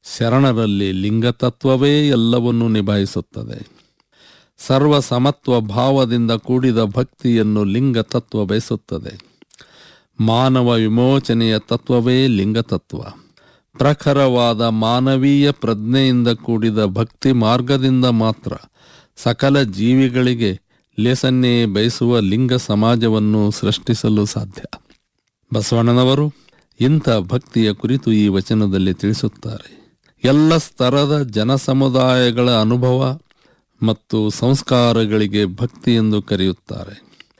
ಶರಣರಲ್ಲಿ ಲಿಂಗತತ್ವವೇ ಎಲ್ಲವನ್ನೂ ನಿಭಾಯಿಸುತ್ತದೆ ಸರ್ವ ಸಮತ್ವ ಭಾವದಿಂದ ಕೂಡಿದ ಭಕ್ತಿಯನ್ನು ಲಿಂಗ ತತ್ವ ಬಯಸುತ್ತದೆ ಮಾನವ ವಿಮೋಚನೆಯ ತತ್ವವೇ ಲಿಂಗತತ್ವ ಪ್ರಖರವಾದ ಮಾನವೀಯ ಪ್ರಜ್ಞೆಯಿಂದ ಕೂಡಿದ ಭಕ್ತಿ ಮಾರ್ಗದಿಂದ ಮಾತ್ರ ಸಕಲ ಜೀವಿಗಳಿಗೆ ಲೇಸನ್ನೇ ಬಯಸುವ ಲಿಂಗ ಸಮಾಜವನ್ನು ಸೃಷ್ಟಿಸಲು ಸಾಧ್ಯ ಬಸವಣ್ಣನವರು ಇಂಥ ಭಕ್ತಿಯ ಕುರಿತು ಈ ವಚನದಲ್ಲಿ ತಿಳಿಸುತ್ತಾರೆ ಎಲ್ಲ ಸ್ತರದ ಜನಸಮುದಾಯಗಳ ಅನುಭವ ಮತ್ತು ಸಂಸ್ಕಾರಗಳಿಗೆ ಭಕ್ತಿ ಎಂದು ಕರೆಯುತ್ತಾರೆ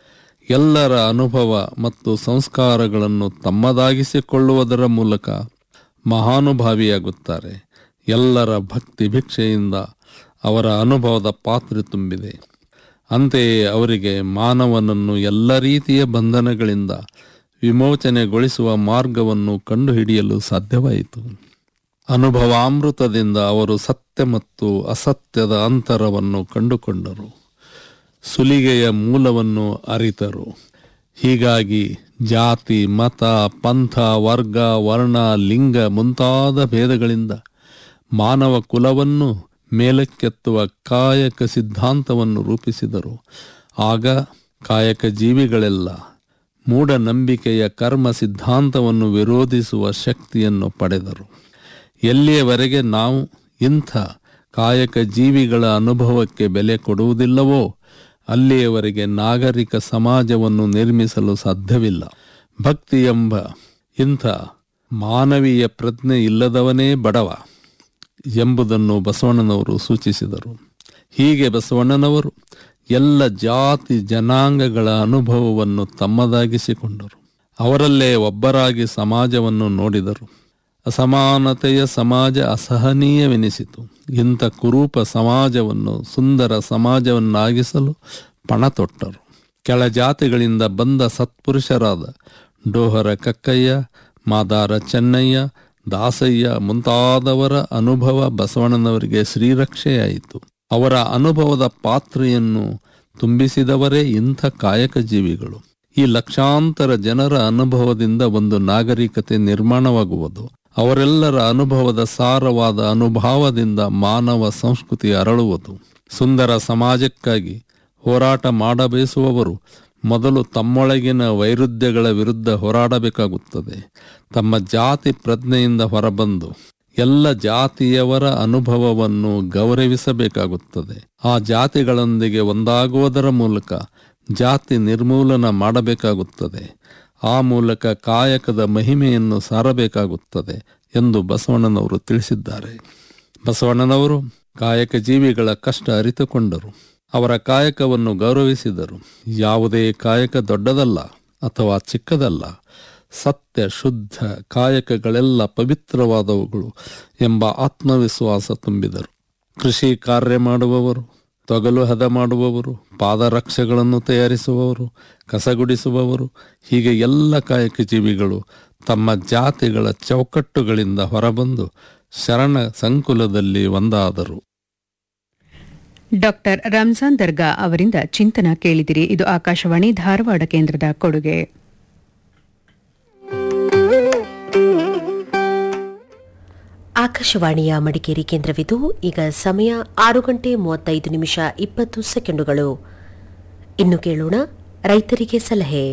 ಎಲ್ಲರ ಅನುಭವ ಮತ್ತು ಸಂಸ್ಕಾರಗಳನ್ನು ತಮ್ಮದಾಗಿಸಿಕೊಳ್ಳುವುದರ ಮೂಲಕ ಮಹಾನುಭಾವಿಯಾಗುತ್ತಾರೆ ಎಲ್ಲರ ಭಕ್ತಿ ಭಿಕ್ಷೆಯಿಂದ ಅವರ ಅನುಭವದ ಪಾತ್ರೆ ತುಂಬಿದೆ ಅಂತೆಯೇ ಅವರಿಗೆ ಮಾನವನನ್ನು ಎಲ್ಲ ರೀತಿಯ ಬಂಧನಗಳಿಂದ ವಿಮೋಚನೆಗೊಳಿಸುವ ಮಾರ್ಗವನ್ನು ಕಂಡುಹಿಡಿಯಲು ಸಾಧ್ಯವಾಯಿತು ಅನುಭವಾಮೃತದಿಂದ ಅವರು ಸತ್ಯ ಮತ್ತು ಅಸತ್ಯದ ಅಂತರವನ್ನು ಕಂಡುಕೊಂಡರು ಸುಲಿಗೆಯ ಮೂಲವನ್ನು ಅರಿತರು ಹೀಗಾಗಿ ಜಾತಿ ಮತ ಪಂಥ ವರ್ಗ ವರ್ಣ ಲಿಂಗ ಮುಂತಾದ ಭೇದಗಳಿಂದ ಮಾನವ ಕುಲವನ್ನು ಮೇಲಕ್ಕೆತ್ತುವ ಕಾಯಕ ಸಿದ್ಧಾಂತವನ್ನು ರೂಪಿಸಿದರು ಆಗ ಕಾಯಕ ಜೀವಿಗಳೆಲ್ಲ ಮೂಢನಂಬಿಕೆಯ ಕರ್ಮ ಸಿದ್ಧಾಂತವನ್ನು ವಿರೋಧಿಸುವ ಶಕ್ತಿಯನ್ನು ಪಡೆದರು ಎಲ್ಲಿಯವರೆಗೆ ನಾವು ಇಂಥ ಕಾಯಕ ಜೀವಿಗಳ ಅನುಭವಕ್ಕೆ ಬೆಲೆ ಕೊಡುವುದಿಲ್ಲವೋ ಅಲ್ಲಿಯವರೆಗೆ ನಾಗರಿಕ ಸಮಾಜವನ್ನು ನಿರ್ಮಿಸಲು ಸಾಧ್ಯವಿಲ್ಲ ಭಕ್ತಿ ಎಂಬ ಇಂಥ ಮಾನವೀಯ ಪ್ರಜ್ಞೆ ಇಲ್ಲದವನೇ ಬಡವ ಎಂಬುದನ್ನು ಬಸವಣ್ಣನವರು ಸೂಚಿಸಿದರು ಹೀಗೆ ಬಸವಣ್ಣನವರು ಎಲ್ಲ ಜಾತಿ ಜನಾಂಗಗಳ ಅನುಭವವನ್ನು ತಮ್ಮದಾಗಿಸಿಕೊಂಡರು ಅವರಲ್ಲೇ ಒಬ್ಬರಾಗಿ ಸಮಾಜವನ್ನು ನೋಡಿದರು ಅಸಮಾನತೆಯ ಸಮಾಜ ಅಸಹನೀಯವೆನಿಸಿತು ಇಂಥ ಕುರೂಪ ಸಮಾಜವನ್ನು ಸುಂದರ ಸಮಾಜವನ್ನಾಗಿಸಲು ಪಣ ತೊಟ್ಟರು ಕೆಳ ಜಾತಿಗಳಿಂದ ಬಂದ ಸತ್ಪುರುಷರಾದ ಡೋಹರ ಕಕ್ಕಯ್ಯ ಮಾದಾರ ಚೆನ್ನಯ್ಯ ದಾಸಯ್ಯ ಮುಂತಾದವರ ಅನುಭವ ಬಸವಣ್ಣನವರಿಗೆ ಶ್ರೀರಕ್ಷೆಯಾಯಿತು ಅವರ ಅನುಭವದ ಪಾತ್ರೆಯನ್ನು ತುಂಬಿಸಿದವರೇ ಇಂಥ ಕಾಯಕ ಜೀವಿಗಳು ಈ ಲಕ್ಷಾಂತರ ಜನರ ಅನುಭವದಿಂದ ಒಂದು ನಾಗರಿಕತೆ ನಿರ್ಮಾಣವಾಗುವುದು ಅವರೆಲ್ಲರ ಅನುಭವದ ಸಾರವಾದ ಅನುಭವದಿಂದ ಮಾನವ ಸಂಸ್ಕೃತಿ ಅರಳುವುದು ಸುಂದರ ಸಮಾಜಕ್ಕಾಗಿ ಹೋರಾಟ ಮಾಡಬಯಸುವವರು ಮೊದಲು ತಮ್ಮೊಳಗಿನ ವೈರುಧ್ಯಗಳ ವಿರುದ್ಧ ಹೋರಾಡಬೇಕಾಗುತ್ತದೆ ತಮ್ಮ ಜಾತಿ ಪ್ರಜ್ಞೆಯಿಂದ ಹೊರಬಂದು ಎಲ್ಲ ಜಾತಿಯವರ ಅನುಭವವನ್ನು ಗೌರವಿಸಬೇಕಾಗುತ್ತದೆ ಆ ಜಾತಿಗಳೊಂದಿಗೆ ಒಂದಾಗುವುದರ ಮೂಲಕ ಜಾತಿ ನಿರ್ಮೂಲನ ಮಾಡಬೇಕಾಗುತ್ತದೆ ಆ ಮೂಲಕ ಕಾಯಕದ ಮಹಿಮೆಯನ್ನು ಸಾರಬೇಕಾಗುತ್ತದೆ ಎಂದು ಬಸವಣ್ಣನವರು ತಿಳಿಸಿದ್ದಾರೆ ಬಸವಣ್ಣನವರು ಕಾಯಕ ಜೀವಿಗಳ ಕಷ್ಟ ಅರಿತುಕೊಂಡರು ಅವರ ಕಾಯಕವನ್ನು ಗೌರವಿಸಿದರು ಯಾವುದೇ ಕಾಯಕ ದೊಡ್ಡದಲ್ಲ ಅಥವಾ ಚಿಕ್ಕದಲ್ಲ ಸತ್ಯ ಶುದ್ಧ ಕಾಯಕಗಳೆಲ್ಲ ಪವಿತ್ರವಾದವುಗಳು ಎಂಬ ಆತ್ಮವಿಶ್ವಾಸ ತುಂಬಿದರು ಕೃಷಿ ಕಾರ್ಯ ಮಾಡುವವರು ತೊಗಲು ಹದ ಮಾಡುವವರು ಪಾದರಕ್ಷೆಗಳನ್ನು ತಯಾರಿಸುವವರು ಕಸಗುಡಿಸುವವರು ಹೀಗೆ ಎಲ್ಲ ಕಾಯಕ ಜೀವಿಗಳು ತಮ್ಮ ಜಾತಿಗಳ ಚೌಕಟ್ಟುಗಳಿಂದ ಹೊರಬಂದು ಶರಣ ಸಂಕುಲದಲ್ಲಿ ಒಂದಾದರು ಡಾಕ್ಟರ್ ರಂಜಾನ್ ದರ್ಗಾ ಅವರಿಂದ ಚಿಂತನ ಕೇಳಿದಿರಿ ಇದು ಆಕಾಶವಾಣಿ ಧಾರವಾಡ ಕೇಂದ್ರದ ಕೊಡುಗೆ ಆಕಾಶವಾಣಿಯ ಮಡಿಕೇರಿ ಕೇಂದ್ರವಿದು ಈಗ ಸಮಯ ಆರು ಗಂಟೆ ಮೂವತ್ತೈದು ನಿಮಿಷ ಇಪ್ಪತ್ತು ಸೆಕೆಂಡುಗಳು ಇನ್ನು ಕೇಳೋಣ ರೈತರಿಗೆ ಸಲಹೆ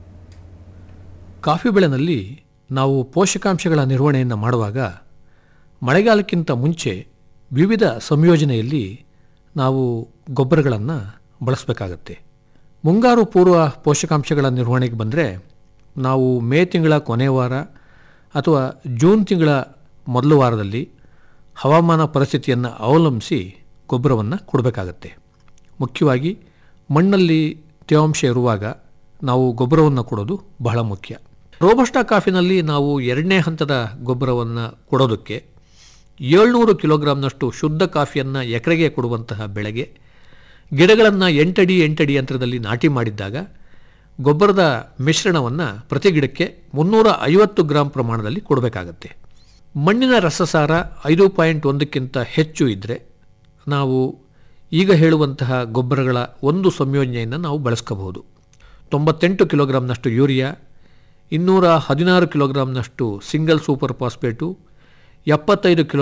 ಕಾಫಿ ಬೆಳೆನಲ್ಲಿ ನಾವು ಪೋಷಕಾಂಶಗಳ ನಿರ್ವಹಣೆಯನ್ನು ಮಾಡುವಾಗ ಮಳೆಗಾಲಕ್ಕಿಂತ ಮುಂಚೆ ವಿವಿಧ ಸಂಯೋಜನೆಯಲ್ಲಿ ನಾವು ಗೊಬ್ಬರಗಳನ್ನು ಬಳಸಬೇಕಾಗತ್ತೆ ಮುಂಗಾರು ಪೂರ್ವ ಪೋಷಕಾಂಶಗಳ ನಿರ್ವಹಣೆಗೆ ಬಂದರೆ ನಾವು ಮೇ ತಿಂಗಳ ಕೊನೆಯ ವಾರ ಅಥವಾ ಜೂನ್ ತಿಂಗಳ ಮೊದಲ ವಾರದಲ್ಲಿ ಹವಾಮಾನ ಪರಿಸ್ಥಿತಿಯನ್ನು ಅವಲಂಬಿಸಿ ಗೊಬ್ಬರವನ್ನು ಕೊಡಬೇಕಾಗತ್ತೆ ಮುಖ್ಯವಾಗಿ ಮಣ್ಣಲ್ಲಿ ತೇವಾಂಶ ಇರುವಾಗ ನಾವು ಗೊಬ್ಬರವನ್ನು ಕೊಡೋದು ಬಹಳ ಮುಖ್ಯ ರೋಬಸ್ಟಾ ಕಾಫಿನಲ್ಲಿ ನಾವು ಎರಡನೇ ಹಂತದ ಗೊಬ್ಬರವನ್ನು ಕೊಡೋದಕ್ಕೆ ಏಳ್ನೂರು ಕಿಲೋಗ್ರಾಂನಷ್ಟು ಶುದ್ಧ ಕಾಫಿಯನ್ನು ಎಕರೆಗೆ ಕೊಡುವಂತಹ ಬೆಳೆಗೆ ಗಿಡಗಳನ್ನು ಎಂಟಡಿ ಎಂಟಡಿ ಅಂತರದಲ್ಲಿ ನಾಟಿ ಮಾಡಿದ್ದಾಗ ಗೊಬ್ಬರದ ಮಿಶ್ರಣವನ್ನು ಪ್ರತಿ ಗಿಡಕ್ಕೆ ಮುನ್ನೂರ ಐವತ್ತು ಗ್ರಾಂ ಪ್ರಮಾಣದಲ್ಲಿ ಕೊಡಬೇಕಾಗತ್ತೆ ಮಣ್ಣಿನ ರಸಸಾರ ಐದು ಪಾಯಿಂಟ್ ಒಂದಕ್ಕಿಂತ ಹೆಚ್ಚು ಇದ್ದರೆ ನಾವು ಈಗ ಹೇಳುವಂತಹ ಗೊಬ್ಬರಗಳ ಒಂದು ಸಂಯೋಜನೆಯನ್ನು ನಾವು ಬಳಸ್ಕೋಬಹುದು ತೊಂಬತ್ತೆಂಟು ಕಿಲೋಗ್ರಾಂನಷ್ಟು ಯೂರಿಯಾ ಇನ್ನೂರ ಹದಿನಾರು ಕಿಲೋಗ್ರಾಂನಷ್ಟು ಸಿಂಗಲ್ ಸೂಪರ್ ಫಾಸ್ಫೇಟು ಎಪ್ಪತ್ತೈದು ಕಿಲೋ